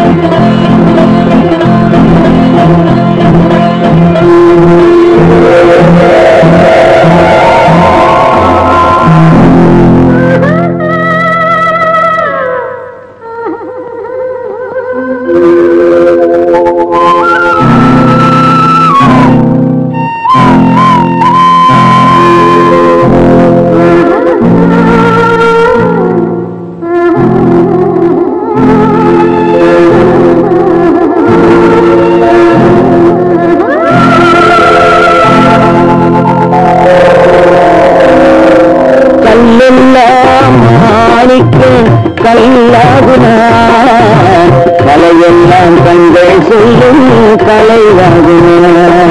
கல்லெல்லாம் மாணிக்கம் கல்லாகுனா கலையெல்லாம் கண்கள் சொல்லும் கலையாகுனா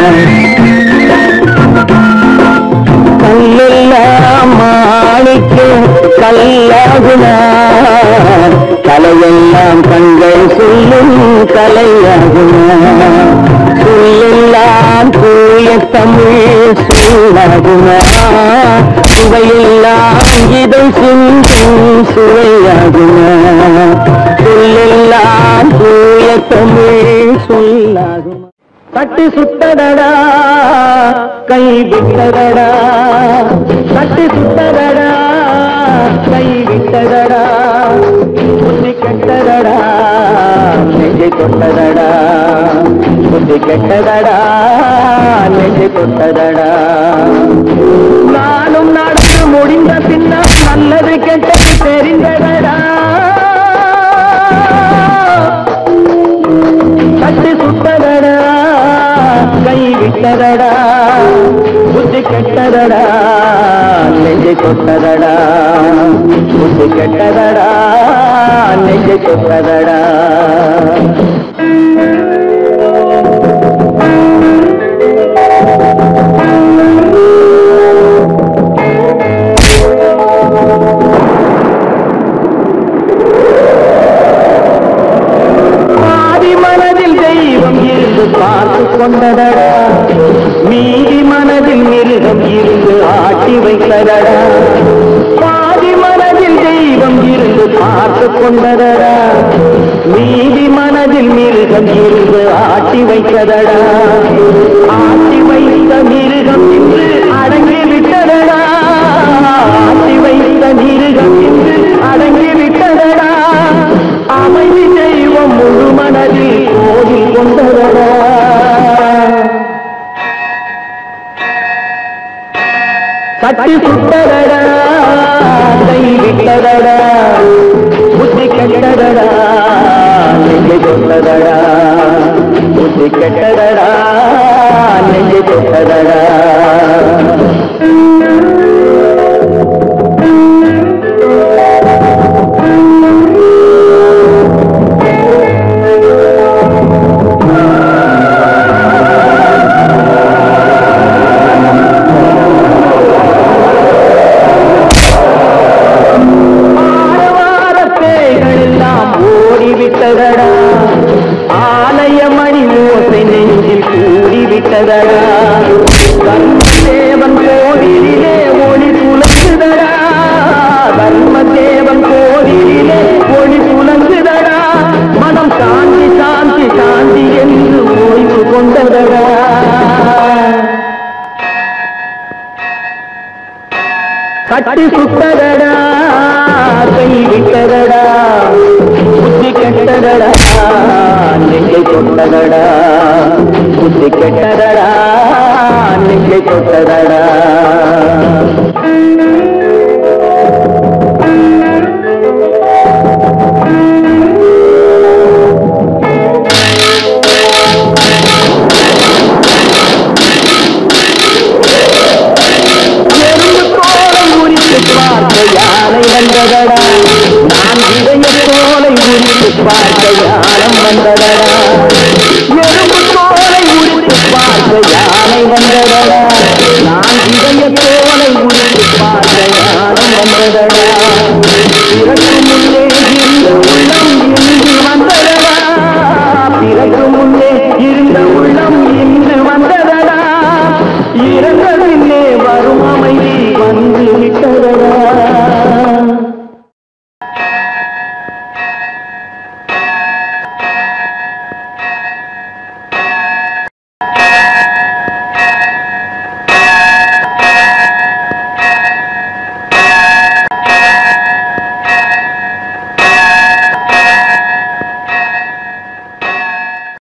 கல்லெல்லாம் மாணிக்கம் கல்லாகுனா கலையெல்லாம் கண்கள் சொல்லும் கலையாகுனா சொல்லெல்லாம் தூய தமிழ் சொல்லாகுமா சுவையெல்லாம் இதை சிந்தும் சுவையாகுமா சொல்லெல்லாம் தூய தமிழ் சொல்லாகுமா தட்டி சுட்டதடா கை விட்டதடா தட்டி சுட்டதடா கை விட்டதடா புத்தி கெட்டதடா நெஞ்சை தொட்டதடா புத்தி கெட்டதடா நெஞ்சை தொட்டதடா நானும் நடந்து முடிந்த பின்னால் நல்லது கெட்டது தெரிந்ததடா கட்டு சுட்டதடா கை விட்டதடா புத்தி கெட்டதடா நெஞ்சை தொட்டதடா புத்தி கெட்டதடா நெஞ்சை தொட்டதடா பாதி மனதில் தெய்வம் இருந்து பார்த்து கொண்டதடா மீதி மனதில் மிருகம் இருந்து ஆட்டி வைத்ததடா பாதி மனதில் தெய்வம் இருந்து பார்த்து கொண்டதடா மீதி மனதில் மிருகம் இருந்து ஆட்டி வைத்ததடா ஆட்டி வைத்த மிருகம் இன்று அடங்கி விட்டதடா ஆட்டி வைத்த மிருகம் இன்று அடங்கி விட்டதடா அமைதி தெய்வம் முழு மனதில் கோவில் கொண்டதடா கட்டி சுட்டதடா கை விட்டதடா புத்தி கெட்டதடா நெஞ்சை தொட்டதடா புத்தி கெட்டதடா நெஞ்சை தொட்டதடா ஆரவார பேய்கள் எல்லாம் ஓடிவிட்டதடா ஆலயமணி ஓசை நெஞ்சில் கூடிவிட்டதடா கர்மதேவன் கோவிலிலே ஒளி புலங்குதடா கர்மதேவன் கோவிலிலே ஒளி புலங்குதடா மனம் சாந்தி சாந்தி சாந்தி என்று ஓய்வு கொண்டதடா கட்டி சுட்டதடா கை விட்டதடா புத்தி கெட்டதடா நெஞ்சை தொட்டதடா புத்தி கெட்டதடா நெஞ்சை தொட்டதடா எறும்பு தோலை உரித்து பார்த்த யானை வந்ததடா நான் இதய தோலை உரித்து பார்த்த யானம் வந்ததடா எறும்பு தோலை உரித்து பார்த்த யானை வந்ததடா நான் இதய தோலை உரித்து பார்த்த யானம் வந்ததடா பிறகு முன்னே